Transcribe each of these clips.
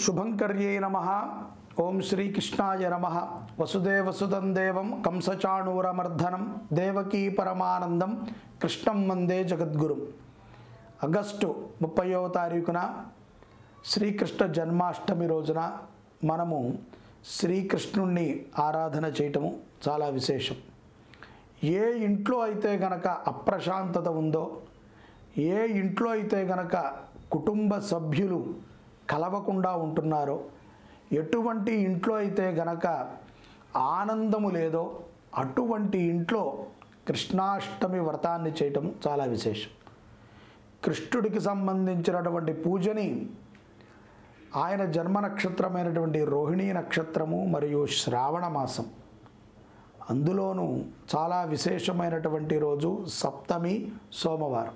శుభంకర్యై నమ ఓం శ్రీకృష్ణాయ నమ వసుదేవసుతం దేవం కంసచాణూరమర్ధనం దేవకీ పరమానందం కృష్ణం వందే జగద్గురు ఆగస్టు ముప్పయో తారీఖున శ్రీకృష్ణ జన్మాష్టమి రోజున మనము శ్రీకృష్ణుణ్ణి ఆరాధన చేయటము చాలా విశేషం ఏ ఇంట్లో అయితే గనక అప్రశాంతత ఉందో ఏ ఇంట్లో అయితే గనక కుటుంబ సభ్యులు కలవకుండా ఉంటున్నారో ఎటువంటి ఇంట్లో అయితే గనక ఆనందము లేదో అటువంటి ఇంట్లో కృష్ణాష్టమి వ్రతాన్ని చేయటం చాలా విశేషం కృష్ణుడికి సంబంధించినటువంటి పూజని ఆయన జన్మ నక్షత్రమైనటువంటి రోహిణీ నక్షత్రము మరియు శ్రావణ మాసం అందులోనూ చాలా విశేషమైనటువంటి రోజు సప్తమి సోమవారం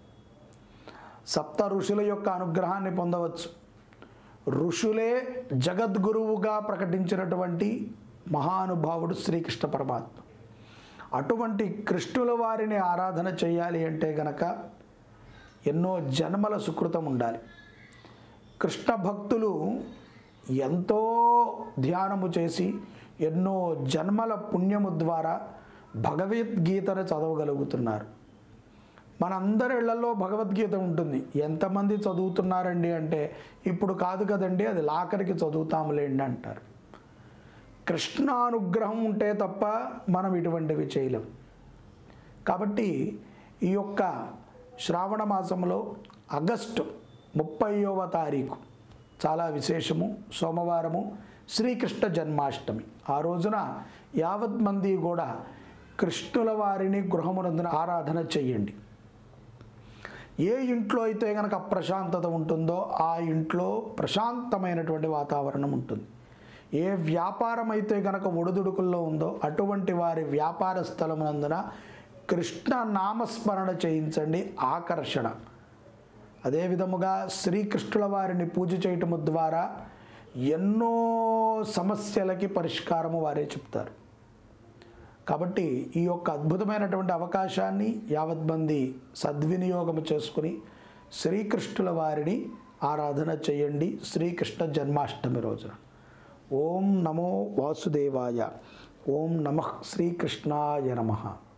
సప్త ఋషుల యొక్క అనుగ్రహాన్ని పొందవచ్చు ఋషులే జగద్గురువుగా ప్రకటించినటువంటి మహానుభావుడు శ్రీకృష్ణ పరమాత్మ అటువంటి కృష్ణుల వారిని ఆరాధన చేయాలి అంటే గనక ఎన్నో జన్మల సుకృతం ఉండాలి కృష్ణ భక్తులు ఎంతో ధ్యానము చేసి ఎన్నో జన్మల పుణ్యము ద్వారా భగవద్గీతను చదవగలుగుతున్నారు మనందరి ఇళ్లలో భగవద్గీత ఉంటుంది ఎంతమంది చదువుతున్నారండి అంటే ఇప్పుడు కాదు కదండి అది లాకరికి చదువుతాములేండి అంటారు కృష్ణానుగ్రహం ఉంటే తప్ప మనం ఇటువంటివి చేయలేం కాబట్టి ఈ యొక్క శ్రావణ మాసంలో ఆగస్టు ముప్పైవ తారీఖు చాలా విశేషము సోమవారము శ్రీకృష్ణ జన్మాష్టమి ఆ రోజున యావత్ మంది కూడా కృష్ణుల వారిని గృహమునందున ఆరాధన చెయ్యండి ఏ ఇంట్లో అయితే కనుక ప్రశాంతత ఉంటుందో ఆ ఇంట్లో ప్రశాంతమైనటువంటి వాతావరణం ఉంటుంది ఏ వ్యాపారం అయితే కనుక ఒడిదుడుకుల్లో ఉందో అటువంటి వారి వ్యాపార స్థలమునందున కృష్ణ నామస్మరణ చేయించండి ఆకర్షణ అదే విధముగా శ్రీకృష్ణుల వారిని పూజ చేయటము ద్వారా ఎన్నో సమస్యలకి పరిష్కారము వారే చెప్తారు కాబట్టి ఈ యొక్క అద్భుతమైనటువంటి అవకాశాన్ని యావత్ మంది సద్వినియోగం చేసుకుని శ్రీకృష్ణుల వారిని ఆరాధన చేయండి శ్రీకృష్ణ జన్మాష్టమి రోజున ఓం నమో వాసుదేవాయ ఓం నమ శ్రీకృష్ణాయ నమః